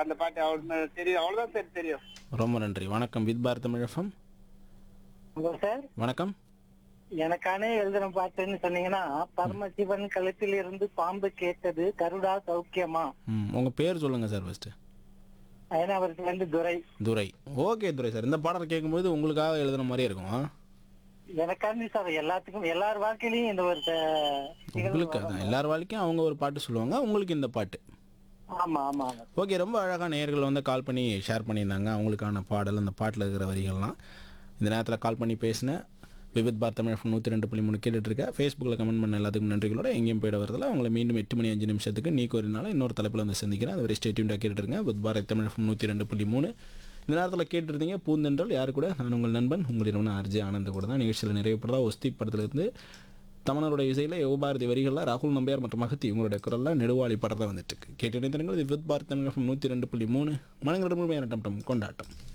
அந்த பாட்டு அவரு தெரியும் அவ்வளவுதான் சார் தெரியும் ரொம்ப நன்றி வணக்கம் வித் பாரத் தமிழகம் ஹலோ சார் வணக்கம் எனக்கானே எழுதுன பாட்டுன்னு சொன்னீங்கன்னா பரமசிவன் கழுத்தில் இருந்து பாம்பு கேட்டது கருடா சௌக்கியமா ம் உங்கள் பேர் சொல்லுங்கள் சார் ஃபஸ்ட்டு அயனாவரத்துல இருந்து துரை துரை ஓகே துரை சார் இந்த பாடல் கேட்கும்போது உங்களுக்காக எழுதுன மாதிரியே இருக்கும் ஆ? எனக்காண்டி சார் எல்லாத்துக்கும் எல்லார் வாழ்க்கையிலயும் இந்த ஒரு அஹ், நிகழ்வு உங்களுக்கு வரும். அதான் எல்லார் வாழ்க்கையும் அவங்க ஒரு பாட்டு சொல்லுவாங்க உங்களுக்கு இந்த பாட்டு ஆமா ஆமா ஆமா ஓகே ரொம்ப அழகாக நேயர்கள் வந்து கால் பண்ணி ஷேர் பண்ணியிருந்தாங்க அவங்களுக்கான பாடல் அந்த பாட்டில் இருக்கிற வரிகள்லாம் இந்த நேரத்தில் கால் பண்ணி பேசினேன் விவித் பார் தமிழ் நூற்றி ரெண்டு புள்ளி மூணு கேட்டுட்ருக்கேன் ஃபேஸ்புக்கில் கமெண்ட் பண்ண எல்லாத்துக்கும் நன்றிகளோட எங்கேயும் போயிட வரதில்ல அவங்களை மீண்டும் எட்டு மணி அஞ்சு நிமிஷத்துக்கு நீ கோரினால இன்னொரு தலைப்பில் வந்து சந்திக்கிறேன் அது வரை ஸ்டேட்யூண்டாக கேட்டுருங்க வித் பாரத் தமிழ் நூற்றி ரெண்டு புள்ளி மூணு இந்த நேரத்தில் கேட்டுருந்தீங்க பூந்தென்றல் யார் கூட நான் உங்கள் நண்பன் உங்களிடம் ஆர்ஜி ஆனந்த் கூட தான் நிகழ்ச்சியில் நிறைவுப்படுறா ஒஸ்தி படத்துலேருந்து தமிழரோட இசையில் யுவபாரதி வரிகளில் ராகுல் நம்பியார் மற்றும் மகத்தி உங்களுடைய குரலில் நெடுவாளி படத்தை வந்துட்டு இருக்கு கேட்டு இணைந்திருங்கள் இது வித் பாரத் தமிழ் நூற்றி ரெண்டு புள்ளி மூணு மனங்களிடம் டம் டம் கொண்டாட்டம்